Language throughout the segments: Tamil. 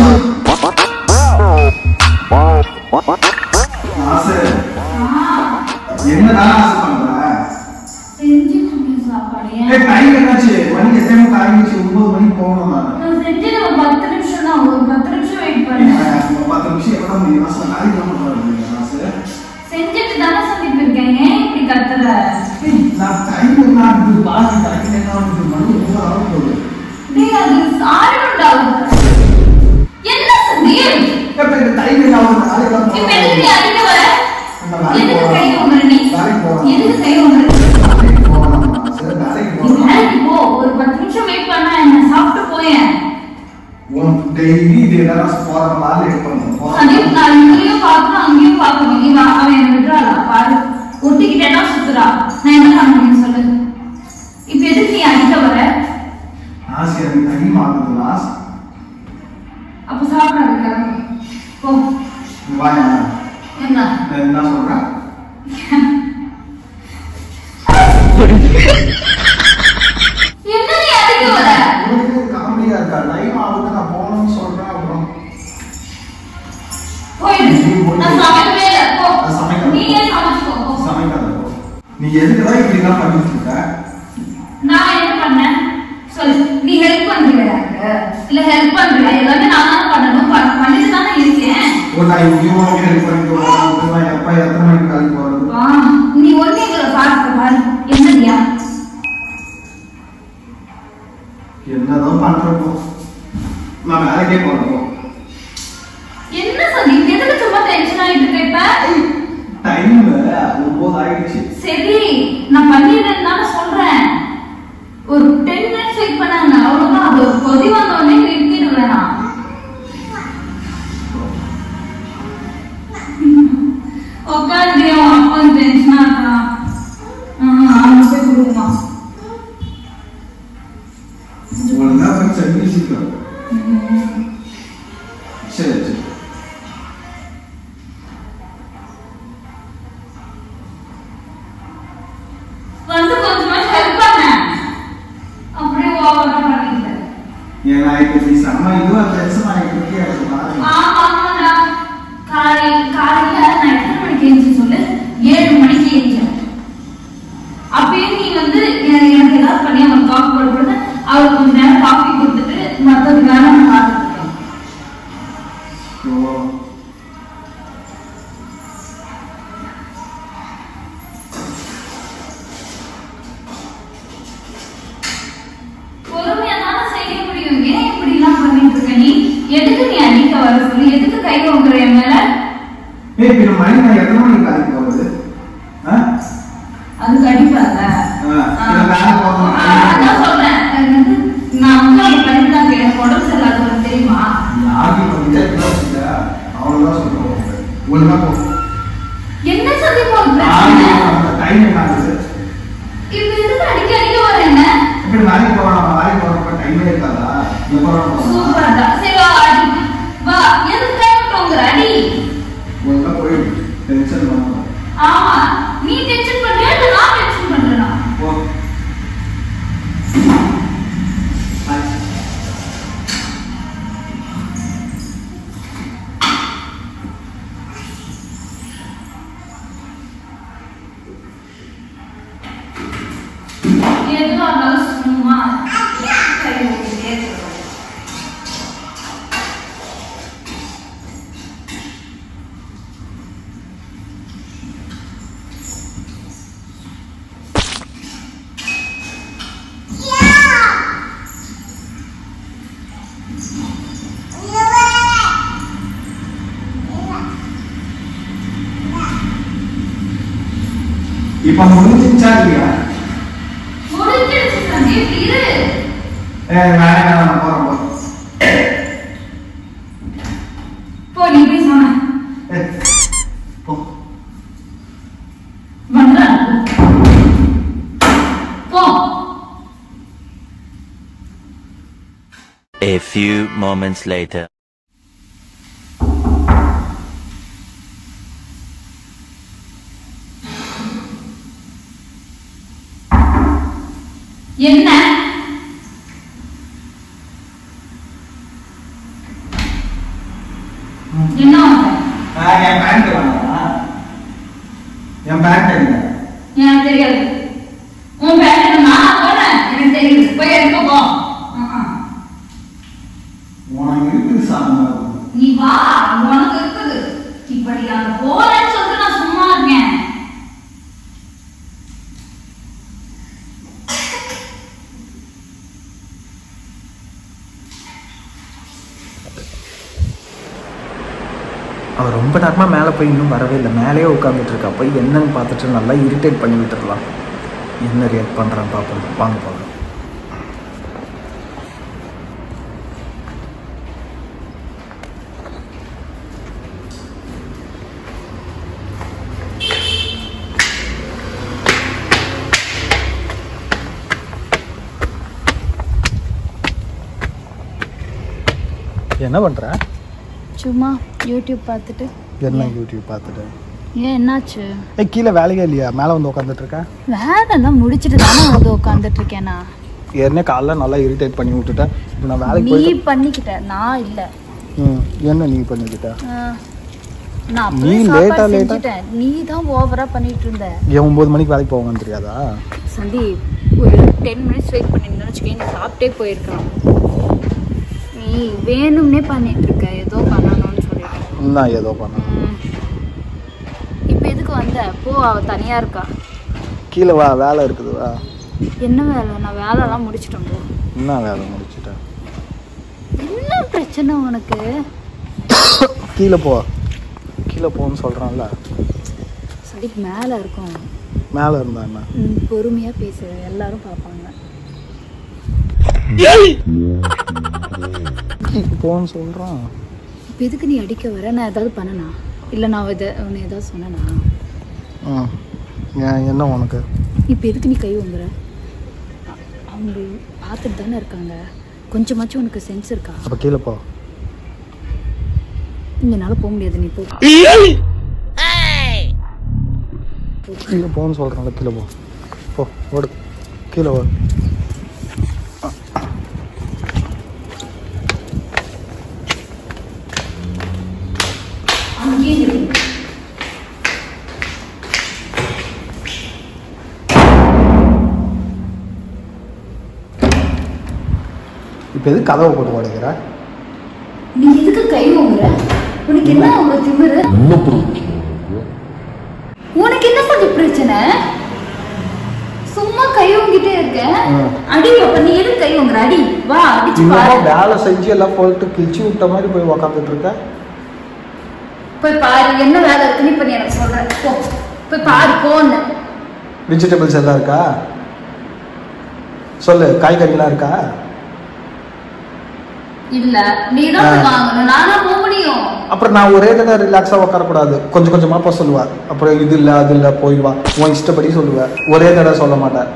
ஆசை என்னதான் ஆசை பண்ற செஞ்சுட்டு இருக்கேன் சாப்பாடு ஏன்? ஏய் டைம் என்னாச்சு மணி எத்தனை மணிக்கு ஆரம்பிச்சு ஒன்பது மணிக்கு போகணும் நான் நான் செஞ்சது ஒரு பத்து நிமிஷம் தான் ஒரு பத்து நிமிஷம் வெயிட் பண்ணேன் ஒரு பத்து நிமிஷம் எவ்வளோ முடியும் ஆசை நாளைக்கு தான் பண்ணுறேன் ஆசை செஞ்சுட்டு தானே சொல்லிட்டு இருக்கேன் ஏன் இப்படி கத்துற நான் டைம் நான் இது பாசி டைம் என்ன வந்து மணி ரொம்ப ஆக போகுது டேய் அது ஆறணும்டா என்ன சந்தீப் இப்ப இந்த டைம் என்ன ஆகுது நாளைக்கு தான் இப்ப எதுக்கு நீ அடிக்க வர அந்த வேலைக்கு எதுக்கு போகணும். கை ஓங்குற நீ வேலைக்கு போகணும். எதுக்கு கை ஓங்குற வேலைக்கு போகணும் ஆசை வேலைக்கு நீ போகணும் வேலைக்கு போ ஒரு பத்து நிமிஷம் வெயிட் பண்ணா என்ன சாப்பிட்டு போயேன் உன் டெய்லி இது எல்லாம் போற மாதிரி இருக்கணும் சந்தீப் நான் இங்கேயும் பார்க்கணும் அங்கேயும் பார்க்கணும் நீ வா அவன் என்ன விட்டுறாளா பாரு ஒட்டிக்கிட்டேன்னா சுத்துறா நான் என்ன பண்ண முடியும் சொல்லு இப்ப எதுக்கு நீ அடிக்க வர ஆசை எனக்கு டைம் ஆகுது ஆசை அப்ப சாப்பிடாது கிளம்பு போ வாயா என்ன நான் என்ன சொல்றேன் என்ன நீ அடிக்க வர உனக்கு காமெடியா இருக்கா டைம் ஆகுது நான் போகணும்னு சொல்றேன் அப்புறம் போயிடு நான் சமைக்கவே இல்லை போ நான் சமைக்கிறேன். நீ ஏன் சமைச்சுக்கோ போ. சமைக்காத போ. நீ எதுக்குதான் இப்படி எல்லாம் பண்ணிட்டு இருக்க நான் என்ன பண்ணேன் சொல்லு நீ ஹெல்ப் பண்றியா எனக்கு இல்ல ஹெல்ப் பண்றியா எல்லாமே நான் தான் பண்ணணும் பண்ண- பண்ணிட்டு தானே இருக்கேன் ஒரு நான் இங்கேயும் உனக்கு ஹெல்ப் பண்ணிட்டு வரேன் நான் எப்ப எத்தனை மணிக்கு வேலைக்கு போறது வா நீ ஒண்ணே இதுல பார்க்க பாரு என்னடியா என்னதான் பண்றப்போ நான் வேலைக்கே போறப்போ என்ன சொல்லி எதுக்கு சும்மா டென்ஷன் ஆயிட்டு இருக்க இப்ப டைம் ஒன்பது ஆயிடுச்சு சரி நான் பண்ணிடுறேன்னு தானே சொல்றேன் ஒரு டென் மினிட்ஸ் வெயிட் பண்ணாங்க அவ்வளவுதான் அது ஒரு கொதி வந்த உடனே நிறுத்திடுவேன் நான் உட்காந்து அப்பா டென்ஷனா இருக்கான் அவங்க போய் கொடுக்குமா ஒழுங்கா போய் சட்னி சீக்கிரம் சரி சரி வந்து கொஞ்சமா ஹெல்ப் பண்ண அப்படியே ஓவரா பண்ணிட்டேன் ஏன்னா இப்போ நீ செம்ம இதுவா டென்ஷன் ஆகிட்டு இருக்கே எனக்கு பாருங்க ஆமாடா காலை காலையில நான் எத்தனை மணிக்கு எழுந்து சொல்லு ஏழு மணிக்கு எழுந்தேன் அப்பயே நீ வந்து எ- எனக்கு ஏதாவது பண்ணி அவன் காஃபி போட கொடுத்து அவளுக்கு கொஞ்ச நேரம் காஃபி கொடுத்துட்டு மற்றது வேலை நான் பார்த்துட்டு இருக்கேன் ஓ பொறுமையா தானே செய்ய முடியும் ஏன் இப்படி எல்லாம் பண்ணிட்டு இருக்க நீ எதுக்கு நீ அடிக்க வர சொல்லு எதுக்கு கை வாங்குற என் மேல ஏய் இப்போ இந்த மணி நான் எத்தனை மணிக்கு வேலைக்கு போறது ஆ அது கடிப்பாத ஆ, இல்ல வேலை போகணும். அதான் சொல்றேன் எனக்கு நான் வந்து அவளை பண்ணிட்டு தான் எனக்கு உடம்பு சரியில்லாத உனக்கு தெரியுமா யாருக்கு பண்ணிட்டே இருக்கா அவ்வளவுதான் சொல்றோம் ஒழுங்கா போ என்ன சொல்லி போகுது டைம் என்ன ஆகுது இப்ப எதுக்கு அடிக்க அடிக்க வர என்ன இப்படி வேலைக்கு போறோம் வேலைக்கு போறப்ப டைமே இருக்காதா எப்போ போகலாம் சூப்பர் தான் சரி வா அடி வா எதுக்கு டைம் அடி ஒழுங்கா போயிடு டென்ஷன் பண்ணாம ஆமா நீ டென்ஷன் பண்றியா இல்ல நான் டென்ஷன் பண்றேனா போ ஆச்சு. எதுவா இருந்தாலும் சும்மா கை ஓட்டிட்டே இருக்கணும். இப்ப முடிஞ்சிச்சா இல்லையா முடிஞ்சிடுச்சு சந்தீப் இரு ஏ வேலைக்கு நான் போறேன் போ. போ நீ போய் சொன்ன ஏ, போ. பண்றேன் போ A few moments later. என்ன ம். என்ன உனக்கு ஆ, என் பேண்ட் வேணாமா என் பேண்ட் எடுங்க எனக்கு தெரியாது உன் பேண்ட் நான் போறேன் எனக்கு தெரியுது போய் எடுக்க போ ஆஹ். உனக்கு இருக்குது சாமி நீ வா உனக்கு இருக்குது இப்ப நீ அங்க போறேன்னு சொல்லிட்டு நான் சும்மா இருக்கேன் அவள் ரொம்ப நேரமாக மேலே போய் இன்னும் வரவே இல்லை மேலேயே உட்காந்துட்டு இருக்கா போய் என்னன்னு பார்த்துட்டு நல்லா இரிட்டேட் பண்ணி விட்டுறலாம் என்ன ரியாக்ட் பண்ணுறான்னு பார்ப்போம் வாங்க போகலாம் என்ன பண்ணுற சும்மா யூடியூப் பார்த்துட்டு என்ன யூடியூப் பார்த்துட்டு ஏன் என்னாச்சு ஏய் கீழே வேலையே இல்லையா மேலே வந்து உட்காந்துட்டு இருக்கேன் வேலைலாம் முடிச்சிட்டு தானே வந்து உட்காந்துட்டு இருக்கேன் நான் ஏற்கனவே காலைல நல்லா இரிட்டேட் பண்ணி விட்டுட்டேன் இப்போ நான் வேலைக்கு நீ போய் பண்ணிக்கிட்ட நான் இல்ல ம் என்ன நீ பண்ணிக்கிட்ட ஆ, நான் நீ அப்பவே late ஆ சாப்பாடு late ஆ? செஞ்சுட்டேன் நீ தான் ஓவரா பண்ணிட்டு இருந்த ஏன் ஒம்பது மணிக்கு வேலைக்கு போவாங்கன்னு தெரியாதா சந்தீப் ஒரு டென் மினிட்ஸ் வெயிட் பண்ணியிருந்தேன்னு வச்சுக்கேன் நீ சாப்பிட்டே போயிருக்கலாம் நீ வேணும்னே பண்ணிட்டு இருக்க ஏதோ பண்ணணும்னு சொல்லிட்டு நான் ஏதோ பண்ணேன் ம். இப்ப எதுக்கு வந்த போ அவ தனியா இருக்கா கீழே வா வேலை இருக்குது வா என்ன வேலை நான் வேலைலாம் முடிச்சிட்டேன் போ என்ன வேலை முடிச்சிட்டேன் என்ன பிரச்சனை உனக்கு கீழே போ கீழே போன்னு சொல்கிறான்ல சந்தீப் மேல இருக்கும் மேலே இருந்தா என்ன ம், பொறுமையா பேசு எல்லாரும் பார்ப்பாங்க கீழே போன்னு சொல்கிறான் இப்போ எதுக்கு நீ அடிக்க வர நான் ஏதாவது பண்ணனா இல்லை நான் இதை உன்னை ஏதாவது சொன்னனா ம் ஏன் என்ன உனக்கு இப்போ எதுக்கு நீ கை வாங்குற அ- அவங்க பார்த்துட்டு தானே இருக்காங்க கொஞ்சமாச்சும் உனக்கு சென்ஸ் இருக்கா அப்போ கீழே போ இங்கனால போக முடியாது நீ போ கீழே போன்னு சொல்கிறான்ல கீழே போ போ ஓடு கீழே ஓடு அங்கேயே இரு. இப்போ எது கதவை போட்டு உடைக்கிற நீ எதுக்கு கை வாங்குற உனக்கு என்ன அவங்க திமிரு உனக்கு என்ன கொஞ்சம் பிரச்சனை சும்மா கை வாங்கிட்டே இருக்க ம். அடி அப்ப நீ எதுக்கு கை வாங்குற அடி வா அடிச்சு இன்னும் பாரு வேலை செஞ்சு எல்லாம் போட்டு கிழிச்சு விட்ட மாதிரி போய் உக்காந்துட்டு இருக்க போய் பாரு என்ன வேலை இருக்குன்னு இப்ப நீ எனக்கு சொல்ற போ போய் பாரு போன்னு வெஜிடபிள்ஸ் எல்லாம் இருக்கா சொல்லு காய்கறிலாம் இருக்கா இல்ல நீ தான் போய் வாங்கணும் நானா போக முடியும் அப்புறம் நான் ஒரே தடவை ரிலாக்ஸாக உட்காரக்கூடாது கொஞ்சம் கொஞ்சமாக போக சொல்லுவா அப்புறம் இது இல்லை அது இல்லை போயிடுவா உன் இஷ்டப்படி சொல்லுவேன் ஒரே தடவை சொல்ல மாட்டேன்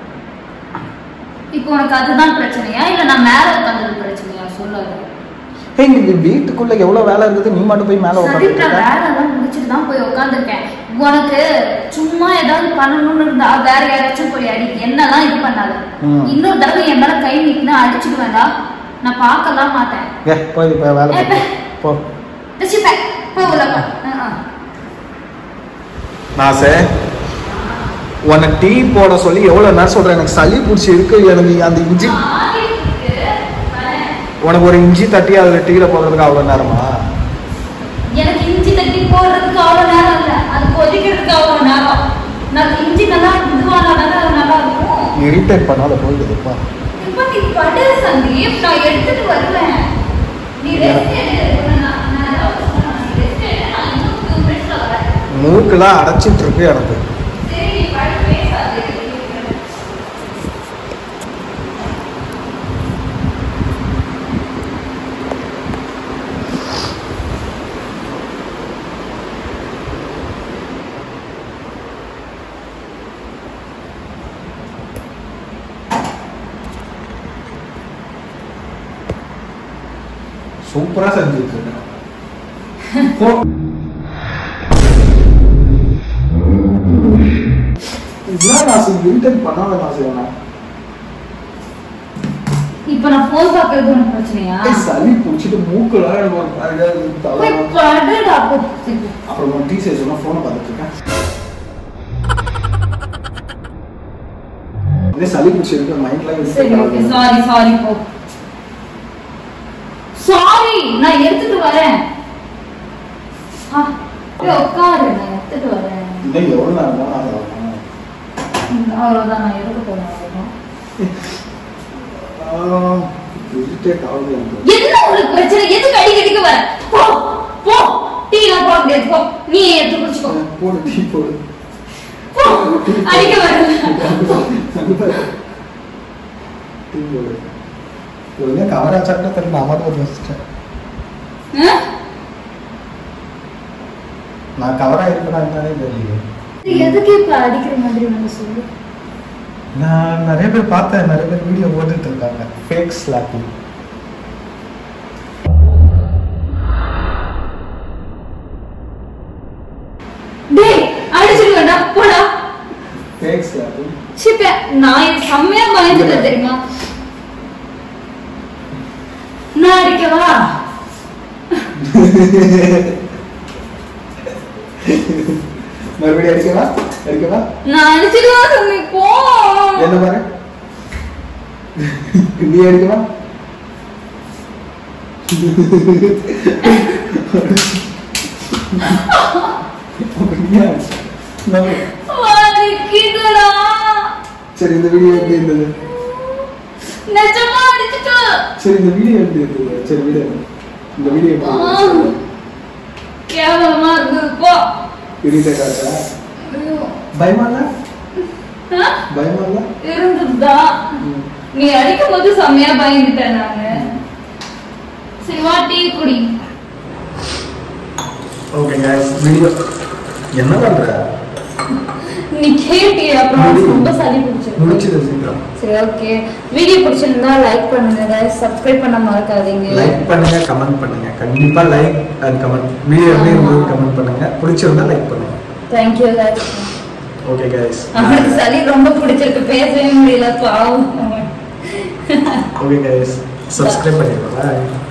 இப்போ உனக்கு அதுதான் பிரச்சனையா இல்ல நான் மேல உட்காந்தது பிரச்சனையா சொல்லு ஏய் இங்க வீட்டுக்குள்ள எவ்வளவு வேலை இருக்குது நீ மட்டும் போய் மேல சரி நான் உட்காந்துருக்க வேலை எல்லாம் முடிச்சுட்டு தான் போய் உட்காந்துருக்கேன் உனக்கு சும்மா ஏதாவது பண்ணணும்னு இருந்தா வேற யாராச்சும் போய் அடி என்னதான் இது பண்ணாத ம். இன்னொரு தடவை என் மேல கை நீட்டினா அடிச்சுட்டு வேண்டாம் நான் பார்க்கலாம் மாட்டேன் ஏ போய் இப்ப வேலை ஏய், பாரு. போ வச்சுப்பேன் போய் உள்ள போ. ஆ, ஆ. நாசே உன்னை டீ போட சொல்லி எவ்வளவு நேரம் சொல்றேன் எனக்கு சளி பிடிச்சி இருக்கு எனக்கு அந்த இஞ்சி ஆகிட்டு இருக்கு. வரேன். உனக்கு ஒரு இஞ்சி தட்டி அதுல டீல போடுறதுக்கு அவ்வளவு நேரமா எனக்கு இஞ்சி தட்டி போடுறதுக்கு அவ்வளவு நேரம் இல்ல அது கொதிக்கிறதுக்கு அவ்வளவு நேரம் நான் இஞ்சி நல்லா இதுவானாதானே அது நல்லா இருக்கும் இரிட்டேட் பண்ணாத போயிடுதுப்பா இப்ப நீ படு சந்தீப் நான் எடுத்துட்டு வருவேன் நீ ரெஸ்ட் எடு நான் நான் ஏதாவது சொன்னா, நீ ரெஸ்ட் எடு நான் இன்னும் டூ மினிட்ஸ்ல வரேன் மூக்கெல்லாம் அடைச்சிட்டு இருக்கு எனக்கு சரி நீ படு பேசாதே சூப்பரா செஞ்சுட்டு இருக்கேன் போ. இதெல்லாம் நான் இரிட்டேட் பண்ணாத நான் செய்வேன் இப்ப இப்போ நான் ஃபோன் பார்க்கறது உனக்கு பிரச்சனையா ஏய், சளி பிடிச்சிட்டு மூக்குலாம் எனக்கு ஒரு மாதிரியா இருக்கு, தலை போய் படுடா போ. அப்புறம் டீ சைஸ் சொன்னா ஃபோனை பார்த்துட்டு இருக்கேன் இதே சளி பிடிச்சிருக்கு மைண்ட்ல சரி ஓகே சாரி சாரி போ சாரி நான் எடுத்துட்டு வரேன் ஆ, போய் உட்காரு நான் எடுத்துட்டு வரேன் இன்னும் எவ்வளவு நேரம் தான் ஆகும் ம், அவ்வளவுதான் நான் எடுக்க போறேன் அவ்வளவுதான். இரிட்டேட் ஆகுது எனக்கு என்ன உனக்கு பிரச்சனை எதுக்கு அடிக்கடிக்கு வர போ போ டீ நான் போட முடியாது போ நீ எடுத்து குடிச்சுக்கோ போடு டீ போடு போ அடிக்க வரல டீ போடு ஒழுங்கா கவரா சாப்பிட்டா தெரியல நான் மட்டும் வச்சுட்டேன் ஆ? நான் கவரா இருப்பேனா என்னன்னே தெரியல இது எதுக்கு இப்ப அடிக்கிற மாதிரி வந்து சொல்லு நான் நிறைய பேர் பார்த்தேன் நிறைய பேர் வீடியோ ஓடிட்டு இருக்காங்க ஃபேக் ஸ்லாப்பிங் டேய் அடிச்சிட்டு வேண்டாம் போடா ஃபேக் ஸ்லாப்பிங் சிப்ப நான் இது செம்மையா பயந்துட்டேன் தெரியுமா நான் அடிக்கவா மறுபடியும் அடிக்கவா அடிக்கவா நான் அடிச்சிடுவா சொன்னி போ என்ன பாரு நீ அடிக்கவா அப்படியா? நம்ம- வலிக்குதுடா சரி இந்த வீடியோ எப்படி இருந்தது நிஜமா அடிச்சிட்டு சரி இந்த வீடியோ எப்படி இருந்தது சரி வீடியோ இந்த வீடியோ எப்படி இருந்தது? கேவலமா இருந்தது போ இரிட்டேட் ஆகுதா ஐயோ. பயமா இல்ல ஆ? பயமா இல்ல இருந்ததுதா நீ அடிக்கும் போது செம்மையா பயந்துட்டேன் நானு சரி வா டீ குடி ஓகே गाइस வீடியோ என்ன பண்ற நீ கேட்டி அப்புறம் உனக்கு ரொம்ப சளி பிடிச்சிருக்கு முடிச்சது சீக்கிரம் சரி ஓகே வீடியோ பிடிச்சிருந்தா லைக் பண்ணுங்க சப்ஸ்கிரைப் பண்ண மறக்காதீங்க லைக் பண்ணுங்க கமெண்ட் பண்ணுங்க கண்டிப்பா லைக் அண்ட் கமெண்ட் வீடியோ எப்படி இருந்தது கமெண்ட் பண்ணுங்க பிடிச்சிருந்தா லைக் பண்ணுங்க தேங்க்யூ guys ஓகே गाइस அவனுக்கு சளி ரொம்ப பிடிச்சிருக்கு பேசவே முடியல பாவம் ஓகே गाइस சப்ஸ்கிரைப் பண்ணிடுங்க பாய்